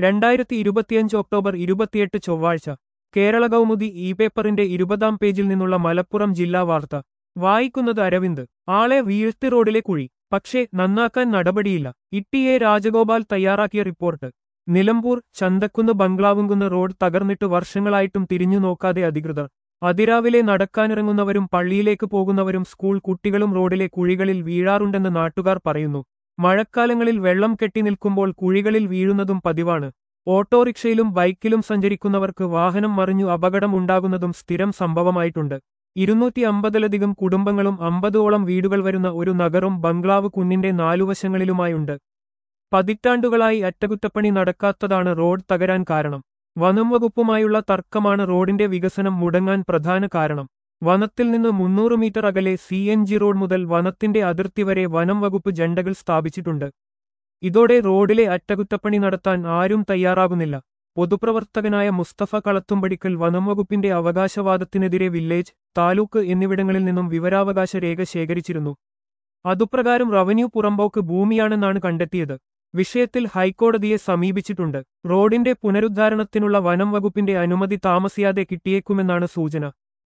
രണ്ടായിരത്തി ഇരുപത്തിയഞ്ച് ഒക്ടോബർ ഇരുപത്തിയെട്ട് ചൊവ്വാഴ്ച കേരള കൗമുദി ഇ പേപ്പറിന്റെ ഇരുപതാം പേജിൽ നിന്നുള്ള മലപ്പുറം ജില്ലാ വാർത്ത വായിക്കുന്നത് അരവിന്ദ് ആളെ വീഴ്ത്തി റോഡിലെ കുഴി പക്ഷേ നന്നാക്കാൻ നടപടിയില്ല ഇട്ടി എ രാജഗോപാൽ തയ്യാറാക്കിയ റിപ്പോർട്ട് നിലമ്പൂർ ചന്തക്കുന്ന് ബംഗ്ലാവുംകുന്ന് റോഡ് തകർന്നിട്ട് വർഷങ്ങളായിട്ടും തിരിഞ്ഞു നോക്കാതെ അധികൃതർ അതിരാവിലെ നടക്കാനിറങ്ങുന്നവരും പള്ളിയിലേക്ക് പോകുന്നവരും സ്കൂൾ കുട്ടികളും റോഡിലെ കുഴികളിൽ വീഴാറുണ്ടെന്ന് നാട്ടുകാർ പറയുന്നു മഴക്കാലങ്ങളിൽ വെള്ളം കെട്ടി നിൽക്കുമ്പോൾ കുഴികളിൽ വീഴുന്നതും പതിവാണ് ഓട്ടോറിക്ഷയിലും ബൈക്കിലും സഞ്ചരിക്കുന്നവർക്ക് വാഹനം മറിഞ്ഞു അപകടം ഉണ്ടാകുന്നതും സ്ഥിരം സംഭവമായിട്ടുണ്ട് ഇരുന്നൂറ്റി അമ്പതിലധികം കുടുംബങ്ങളും അമ്പതോളം വീടുകൾ വരുന്ന ഒരു നഗരം ബംഗ്ലാവ് കുന്നിന്റെ നാലുവശങ്ങളിലുമായുണ്ട് പതിറ്റാണ്ടുകളായി അറ്റകുറ്റപ്പണി നടക്കാത്തതാണ് റോഡ് തകരാൻ കാരണം വനം വകുപ്പുമായുള്ള തർക്കമാണ് റോഡിന്റെ വികസനം മുടങ്ങാൻ പ്രധാന കാരണം വനത്തിൽ നിന്ന് മുന്നൂറ് മീറ്റർ അകലെ സി എൻ ജി റോഡ് മുതൽ വനത്തിന്റെ അതിർത്തി വരെ വനം വകുപ്പ് ജണ്ടകൾ സ്ഥാപിച്ചിട്ടുണ്ട് ഇതോടെ റോഡിലെ അറ്റകുറ്റപ്പണി നടത്താൻ ആരും തയ്യാറാകുന്നില്ല പൊതുപ്രവർത്തകനായ മുസ്തഫ കളത്തുംപടിക്കൽ വനം വകുപ്പിന്റെ അവകാശവാദത്തിനെതിരെ വില്ലേജ് താലൂക്ക് എന്നിവിടങ്ങളിൽ നിന്നും വിവരാവകാശ രേഖ ശേഖരിച്ചിരുന്നു അതുപ്രകാരം റവന്യൂ പുറമ്പോക്ക് ഭൂമിയാണെന്നാണ് കണ്ടെത്തിയത് വിഷയത്തിൽ ഹൈക്കോടതിയെ സമീപിച്ചിട്ടുണ്ട് റോഡിന്റെ പുനരുദ്ധാരണത്തിനുള്ള വനം വകുപ്പിന്റെ അനുമതി താമസിയാതെ കിട്ടിയേക്കുമെന്നാണ് സൂചന